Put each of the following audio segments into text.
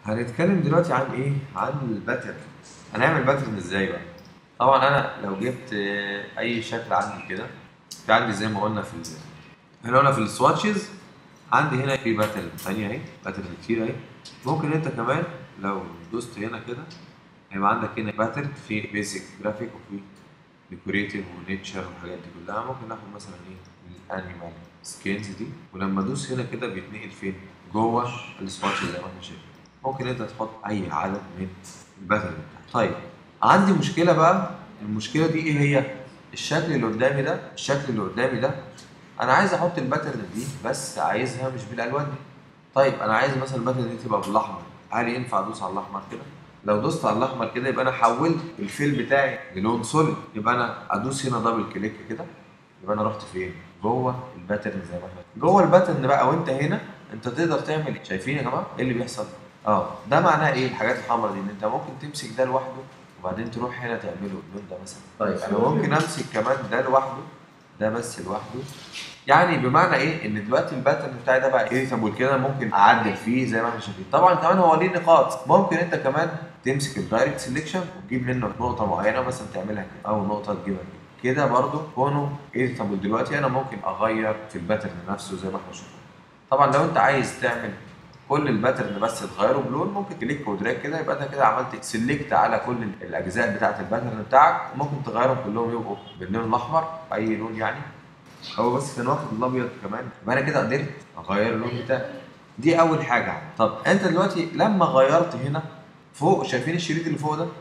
هنتكلم دلوقتي عن ايه؟ عن الباترن هنعمل باترن ازاي بقى؟ طبعا انا لو جبت آه، اي شكل عندي كده في عندي زي ما قلنا في ال... احنا قلنا في السواتشز عندي هنا في باترن ثانيه اهي باترن كتير اهي ممكن انت كمان لو دوست هنا كده هيبقى عندك هنا باترن في بيزك جرافيك وفي ديكوريتيف ونيتشر والحاجات دي كلها ممكن ناخد مثلا ايه الانيمال سكينز دي ولما ادوس هنا كده بيتنقل فين؟ جوه السواتش زي ما احنا شايفين ممكن انت تحط اي عدد من الباترن بتاعك طيب عندي مشكله بقى المشكله دي ايه هي؟ الشكل اللي قدامي ده الشكل اللي قدامي ده انا عايز احط الباترن دي بس عايزها مش بالالوان دي طيب انا عايز مثلا الباترن دي تبقى بالاحمر هل ينفع ادوس على الاحمر كده لو دوست على الاحمر كده يبقى انا حولت الفيل بتاعي للون سوليد يبقى انا ادوس هنا دبل كليك كده يبقى انا رحت فين جوه الباترن زي ما احنا جوه الباترن بقى وانت هنا انت تقدر تعمل إيه؟ شايفين يا جماعه ايه اللي بيحصل اه ده معناه ايه الحاجات الحمراء دي ان انت ممكن تمسك ده لوحده وبعدين تروح هنا تعمله اللون ده مثلا طيب انا ممكن امسك كمان ده لوحده ده بس لوحده يعني بمعنى ايه ان دلوقتي الباترن بتاعي ده بقى اديتابل كده ممكن اعدل فيه زي ما احنا شايفين طبعا كمان هو ليه نقاط ممكن انت كمان تمسك الدايركت سيلكشن وتجيب منه نقطه معينه مثلا تعملها كده او نقطه تجيبها كده كده برضو كونه اديتابل دلوقتي انا ممكن اغير في الباترن نفسه زي ما احنا شفنا طبعا لو انت عايز تعمل كل الباترن بس تغيره بلون ممكن كليك ودراج كده يبقى انت كده عملت سيلكت على كل الاجزاء بتاعه الباترن بتاعك ممكن تغيرهم كلهم يبقوا باللون الاحمر اي لون يعني هو بس كان واخد الابيض كمان يبقى انا كده قدرت اغير اللون بتاعي دي اول حاجه طب انت دلوقتي لما غيرت هنا فوق شايفين الشريط اللي فوق ده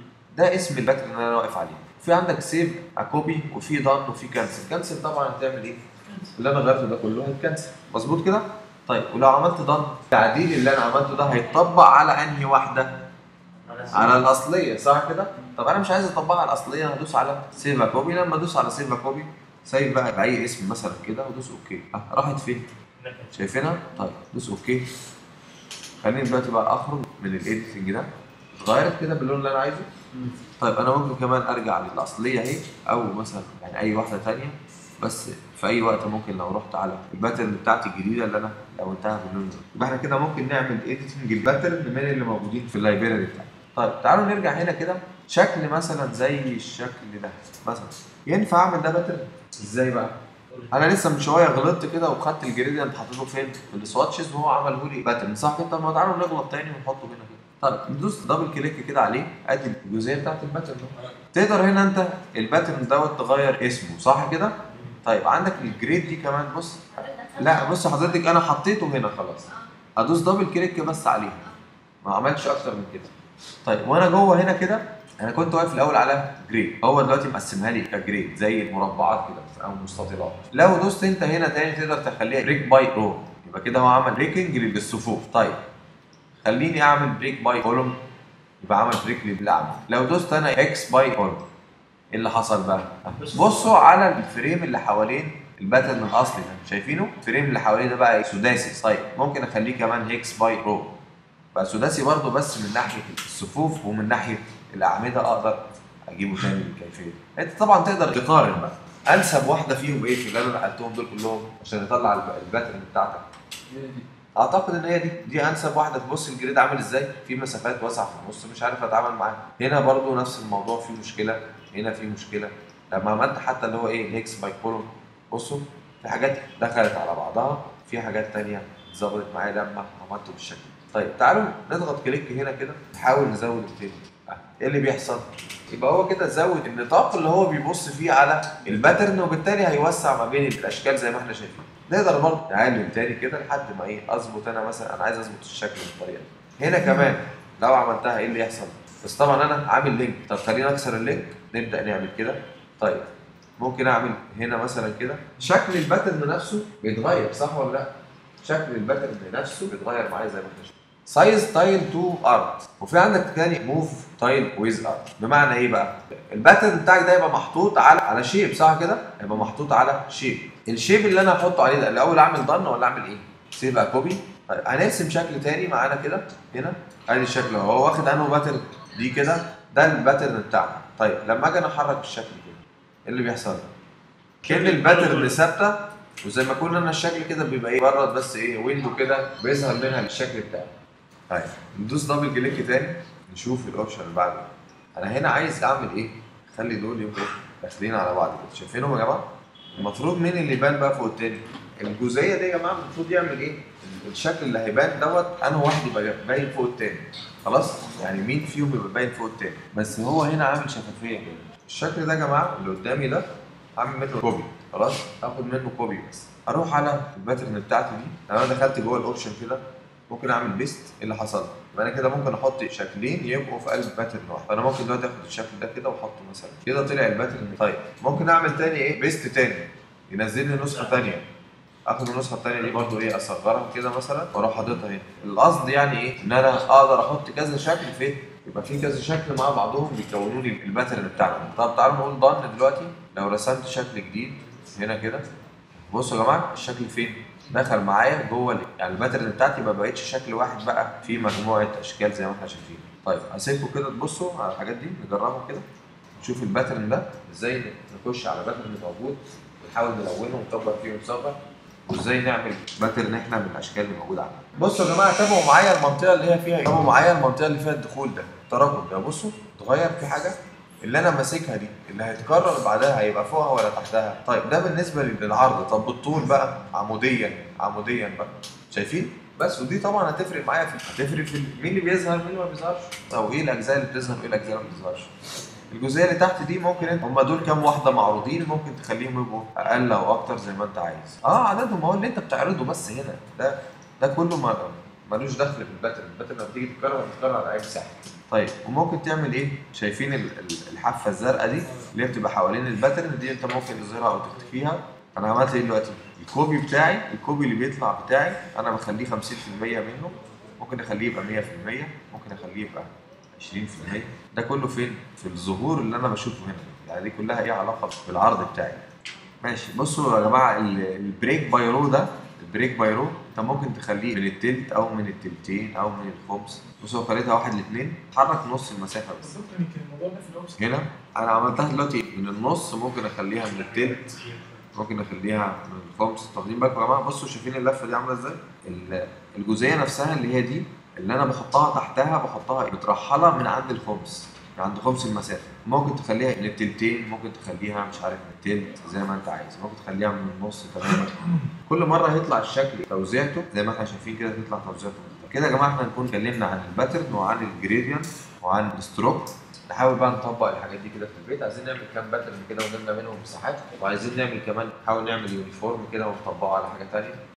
ده اسم الباترن اللي انا واقف عليه في عندك سيف كوبي وفي دان وفي كانسل كانسل طبعا هتعمل ايه اللي انا غيرته ده كله هيتكنسل مظبوط كده طيب ولو عملت دان التعديل اللي انا عملته ده هيتطبق على انهي واحده على الاصليه صح كده طب انا مش عايز اطبقها على الاصليه هدوس على سيف كوبي لما ادوس على سيف كوبي سيف بقى باي اسم مثلا كده ودوس اوكي اه راحت فين شايفينها طيب دوس اوكي خليني دلوقتي بقى اخرج من الايديتنج ده اتغيرت كده باللون اللي انا عايزه طيب انا ممكن كمان ارجع للاصليه اهي او مثلا يعني اي واحده تانية بس في اي وقت ممكن لو رحت على الباترن بتاعتي الجديده اللي انا لونتها باللون ده يبقى احنا كده ممكن نعمل ايديتنج الباترن من اللي موجودين في اللايبراري بتاعتي طيب تعالوا نرجع هنا كده شكل مثلا زي الشكل ده مثلا ينفع اعمل ده باترن ازاي بقى انا لسه من شويه غلطت كده وخدت الجريدينت حطيته فين في السواتشز وهو عمله لي باترن صح كده طب ما تعالوا نغلط تاني ونحطه هنا كده طيب ندوس دبل كليك كده عليه ادي الجزئيه بتاعت الباترن ده تقدر هنا انت الباترن دوت تغير اسمه صح كده طيب عندك الجريد دي كمان بص لا بص حضرتك انا حطيته هنا خلاص ادوس دبل كليك بس عليها ما عملتش اكتر من كده طيب وانا جوه هنا كده انا كنت واقف الاول على جريد هو دلوقتي مقسمها لي كجريد زي المربعات كده او مستطيلات لو دوست انت هنا تاني تقدر تخليها بريك باي رو يبقى كده هو عمل بريكنج للصفوف طيب خليني اعمل بريك باي كولوم يبقى عمل بريك للاعمال لو دوست انا اكس باي كولوم ايه اللي حصل بقى بصوا على الفريم اللي حوالين الباترن الاصلي ده شايفينه الفريم اللي حواليه ده بقى سداسي طيب ممكن اخليه كمان هيكس باي رو بقى سداسي برضه بس من ناحيه الصفوف ومن ناحيه الاعمده اقدر اجيبه تاني بالكيفيه انت طبعا تقدر تقارن بقى انسب واحده فيهم ايه في اللي انا نقلتهم دول كلهم عشان يطلع الب- الباترن بتاعتك اعتقد ان هي دي دي انسب واحده تبص الجريد عامل ازاي في مسافات واسعه في النص مش عارف اتعامل معاها هنا برضو نفس الموضوع في مشكله هنا في مشكله لما عملت حتى اللي هو ايه هيكس باي كولوم بصوا في حاجات دخلت على بعضها في حاجات تانية ظبطت معايا لما عملته بالشكل ده. طيب تعالوا نضغط كليك هنا كده نحاول نزود التاني آه، ايه اللي بيحصل؟ يبقى هو كده زود النطاق اللي هو بيبص فيه على الباترن وبالتالي هيوسع ما بين الاشكال زي ما احنا شايفين نقدر برضه نقلل تاني كده لحد ما ايه اظبط انا مثلا انا عايز اظبط الشكل بالطريقه دي هنا كمان لو عملتها ايه اللي يحصل بس طبعا انا عامل لينك طب خلينا اكسر اللينك نبدا نعمل كده طيب ممكن اعمل هنا مثلا كده شكل الباترن نفسه بيتغير صح ولا لا شكل الباترن نفسه بيتغير معايا زي ما احنا شايفين سايز تايل تو ارت وفي عندك تاني موف تايل ويز ارت بمعنى ايه بقى الباترن بتاعك ده يبقى محطوط على على شيب صح كده يبقى محطوط على شيب الشيب اللي انا هحطه عليه ده الاول اعمل ضن ولا اعمل ايه سيب بقى كوبي طيب هنرسم شكل تاني معانا كده هنا ادي الشكل اهو هو واخد انه باترن دي كده ده الباترن بتاعنا طيب لما اجي انا احرك الشكل كده ايه اللي بيحصل كل الباترن ثابته وزي ما كنا انا الشكل كده بيبقى ايه مجرد بس ايه ويندو كده بيظهر منها الشكل بتاعه طيب ندوس دبل كليك تاني نشوف الاوبشن اللي بعده انا هنا عايز اعمل ايه خلي دول يبقوا داخلين على بعض كده شايفينهم يا جماعه المفروض مين اللي يبان بقى فوق التاني الجزئيه دي يا جماعه المفروض يعمل ايه الشكل اللي هيبان دوت انه واحد يبقى باين فوق التاني خلاص يعني مين فيهم يبقى باين فوق التاني بس هو هنا عامل شفافيه كده الشكل ده يا جماعه اللي قدامي ده هعمل منه كوبي خلاص هاخد منه كوبي بس اروح على الباترن بتاعتي دي لو انا دخلت جوه الاوبشن كده ممكن اعمل بيست ايه اللي حصل يبقى انا كده ممكن احط شكلين يبقوا في قلب باترن واحد فانا ممكن دلوقتي اخد الشكل ده كده واحطه مثلا كده طلع الباترن طيب ممكن اعمل تاني ايه بيست تاني ينزل لي نسخه تانيه اخد النسخه التانيه دي برضو ايه اصغرها كده مثلا واروح حاططها هنا القصد يعني ايه ان انا اقدر احط كذا شكل في يبقى في كذا شكل مع بعضهم بيكونوا لي الباترن بتاعنا طب تعالوا نقول ضن دلوقتي لو رسمت شكل جديد هنا كده بصوا يا جماعه الشكل فين دخل معايا جوه ال- يعني الباترن بتاعتي ما بقتش شكل واحد بقى في مجموعه اشكال زي ما احنا شايفين طيب هسيبكم كده تبصوا على الحاجات دي نجربها كده نشوف الباترن ده ازاي نخش على باترن موجود ونحاول نلونه ونكبر فيه ونصغر وازاي نعمل باترن احنا من الاشكال اللي موجوده عندنا بصوا يا جماعه تابعوا معايا المنطقه اللي هي فيها إيه؟ تابعوا معايا المنطقه اللي فيها الدخول ده التراكم ده بصوا اتغير في حاجه اللي انا ماسكها دي اللي هيتكرر بعدها هيبقى فوقها ولا تحتها طيب ده بالنسبه للعرض طب بالطول بقى عموديا عموديا بقى شايفين بس ودي طبعا هتفرق معايا في هتفرق في مين اللي بيظهر مين اللي ما بيظهرش او ايه الاجزاء اللي بتظهر وايه الاجزاء اللي ما بتظهرش الجزئيه اللي تحت دي ممكن انت هم دول كام واحده معروضين ممكن تخليهم يبقوا اقل او اكتر زي ما انت عايز اه عددهم هو اللي انت بتعرضه بس هنا ده ده كله ما ملوش دخل في الباترن الباترن لما تيجي تتكرر تتكرر على اي مساحه طيب وممكن تعمل ايه شايفين ال- ال- الحافه الزرقاء دي اللي هي بتبقى حوالين الباترن دي انت ممكن تظهرها او تختفيها انا عملت ايه دلوقتي الكوبي بتاعي الكوبي اللي بيطلع بتاعي انا بخليه 50% منه ممكن اخليه يبقى 100% ممكن اخليه يبقى 20% ده كله فين في الظهور اللي انا بشوفه هنا يعني دي كلها ايه علاقه بالعرض بتاعي ماشي بصوا يا جماعه ال- البريك بايرو ده البريك بايرو انت ممكن تخليه من التلت او من التلتين او من الخمس بصوا خليتها واحد لاثنين حرك نص المسافه بس بالظبط يعني كان الموضوع ده في الاوبشن هنا انا عملتها دلوقتي من النص ممكن اخليها من التلت ممكن اخليها من الخمس واخدين بالكم يا جماعه بصوا شايفين اللفه دي عامله ازاي ال- الجزئيه نفسها اللي هي دي اللي انا بحطها تحتها بحطها مترحله من عند الخمس من عند خمس المسافه ممكن تخليها للتلتين ممكن تخليها مش عارف من التلت زي ما انت عايز ممكن تخليها من النص تماما كل مره هيطلع الشكل توزيعته زي ما احنا شايفين كده تطلع توزيعته كده يا جماعه احنا نكون اتكلمنا عن الباترن وعن الجريدينت وعن الستروك نحاول بقى نطبق الحاجات دي كده في البيت عايزين نعمل كام باترن كده ونملى منهم مساحات وعايزين نعمل كمان نحاول نعمل يونيفورم كده ونطبقه على حاجه تانية